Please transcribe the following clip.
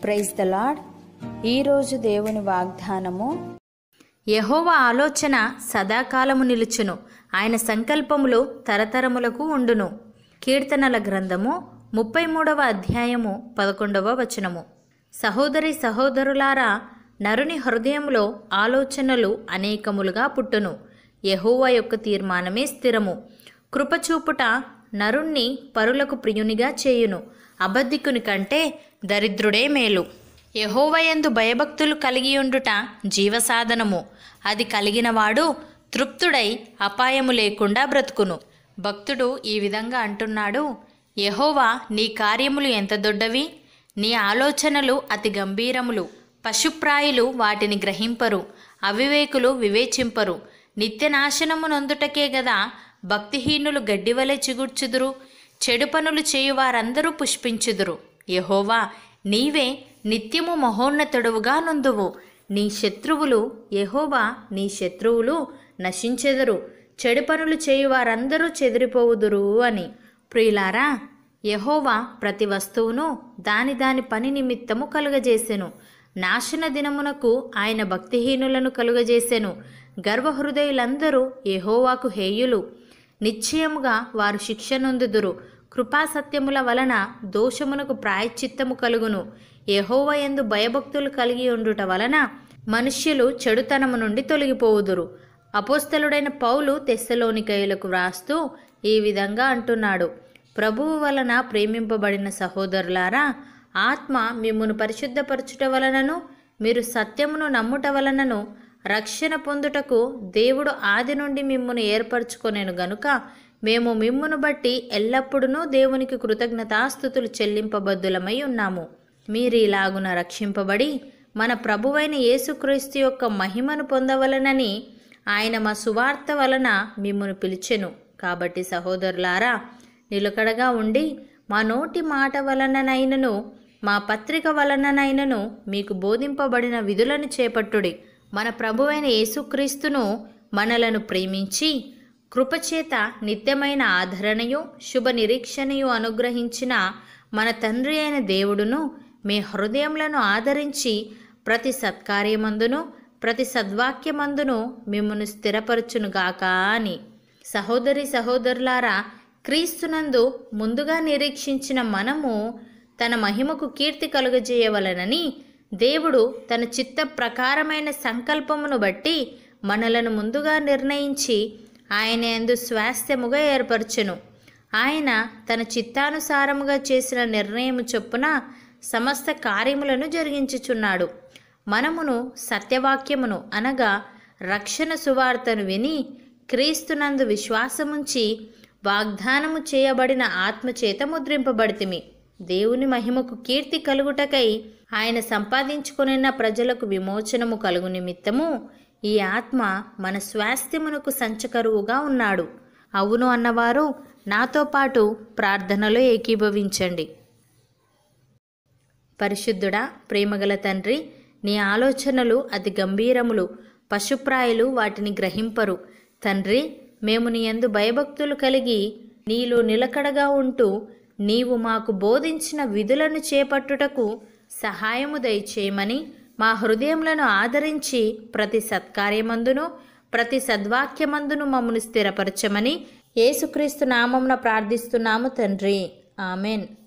praise the lord ఈరోజు దేవుని వాగ్దానము యహోవా ఆలోచన సదాకాలము నిలుచును ఆయన సంకల్పములు తరతరములకు ఉండును కీర్తనల గ్రంథము ముప్పై మూడవ అధ్యాయము పదకొండవ వచనము సహోదరి సహోదరులారా నరుని హృదయంలో ఆలోచనలు అనేకములుగా పుట్టును యహోవా యొక్క తీర్మానమే స్థిరము కృపచూపుట నరుణ్ణి పరులకు ప్రియునిగా చేయును అబద్ధికుని కంటే దరిద్రుడే మేలు యహోవయందు భయభక్తులు కలిగి ఉండుట జీవసాధనము అది కలిగినవాడు తృప్తుడై అపాయము లేకుండా బ్రతుకును భక్తుడు ఈ విధంగా అంటున్నాడు యహోవా నీ కార్యములు ఎంత దొడ్డవి నీ ఆలోచనలు అతి గంభీరములు పశుప్రాయులు వాటిని గ్రహింపరు అవివేకులు వివేచింపరు నిత్యనాశనము నొందుటకే గదా భక్తిహీనులు గడ్డివలె చిగుర్చుదురు చెడు పనులు చేయు వారందరూ పుష్పించుదురు యహోవా నీవే నిత్యము మహోన్నతుడువుగా నొందువు నీ శత్రువులు యహోవా నీ శత్రువులు నశించెదరు చెడు పనులు చేయు వారందరూ చెదిరిపోవుదురు అని ప్రియులారా యహోవా ప్రతి వస్తువును దాని దాని పని నిమిత్తము కలుగజేసెను నాశన దినమునకు ఆయన భక్తిహీనులను కలుగజేసెను గర్వహృదయులందరూ యహోవాకు హేయులు నిశ్చయముగా వారు శిక్షనొందుదురు కృపాసత్యముల వలన దోషమునకు ప్రాయశ్చిత్తము కలుగును యహోవ ఎందు భయభక్తులు కలిగి ఉండుట వలన మనుష్యులు చెడుతనము నుండి తొలగిపోవుదురు అపోస్తలుడైన పౌలు తెస్సలోనికయులకు వ్రాస్తూ ఈ విధంగా అంటున్నాడు ప్రభువు వలన ప్రేమింపబడిన సహోదరులారా ఆత్మ మిమ్మును పరిశుద్ధపరచుట వలనను మీరు సత్యమును నమ్ముట వలనను రక్షణ పొందుటకు దేవుడు ఆది నుండి మిమ్మును ఏర్పరచుకొనేను గనుక మేము మిమ్మును బట్టి ఎల్లప్పుడూ దేవునికి కృతజ్ఞతాస్థుతులు చెల్లింపబద్దులమై ఉన్నాము మీరు ఇలాగున రక్షింపబడి మన ప్రభువైన యేసుక్రీస్తు యొక్క మహిమను పొందవలనని ఆయన మా సువార్త వలన మిమ్మును పిలిచెను కాబట్టి సహోదరులారా నిలకడగా ఉండి మా నోటి మాట వలననైనను మా పత్రిక వలననైనను మీకు బోధింపబడిన విధులను చేపట్టుడి మన ప్రభువైన యేసుక్రీస్తును మనలను ప్రేమించి కృపచేత నిత్యమైన ఆదరణయు శుభ నిరీక్షణయు అనుగ్రహించిన మన తండ్రి అయిన దేవుడును మీ హృదయములను ఆదరించి ప్రతి సత్కార్యమందును ప్రతి సద్వాక్యమందును మిమ్మను స్థిరపరచునుగాక అని సహోదరి సహోదరులారా క్రీస్తునందు ముందుగా నిరీక్షించిన మనము తన మహిమకు కీర్తి కలుగజేయవలనని దేవుడు తన చిత్త ప్రకారమైన సంకల్పమును బట్టి మనలను ముందుగా నిర్ణయించి ఆయన ఎందు స్వాస్థ్యముగా ఏర్పరచెను ఆయన తన చిత్తానుసారముగా చేసిన నిర్ణయము చొప్పున సమస్త కార్యములను జరిగించుచున్నాడు మనమును సత్యవాక్యమును అనగా రక్షణ సువార్తను విని క్రీస్తునందు విశ్వాసముంచి వాగ్దానము చేయబడిన ఆత్మచేత ముద్రింపబడితిమి దేవుని మహిమకు కీర్తి కలుగుటకై ఆయన సంపాదించుకొనిన ప్రజలకు విమోచనము కలుగు నిమిత్తము ఈ ఆత్మ మన స్వాస్థ్యమునకు సంచకరువుగా ఉన్నాడు అవును అన్నవారు నాతో పాటు ప్రార్థనలో ఏకీభవించండి పరిశుద్ధుడా ప్రేమగల తండ్రి నీ ఆలోచనలు అతి గంభీరములు పశుప్రాయులు వాటిని గ్రహింపరు తండ్రి మేము నీ యందు భయభక్తులు కలిగి నీలో నిలకడగా ఉంటూ నీవు మాకు బోధించిన విధులను చేపట్టుటకు సహాయము దయచేయమని మా హృదయములను ఆదరించి ప్రతి సత్కార్యమందును ప్రతి సద్వాక్యమందును మమ్మను స్థిరపరచమని యేసుక్రీస్తు నామమున ప్రార్థిస్తున్నాము తండ్రి ఆమెన్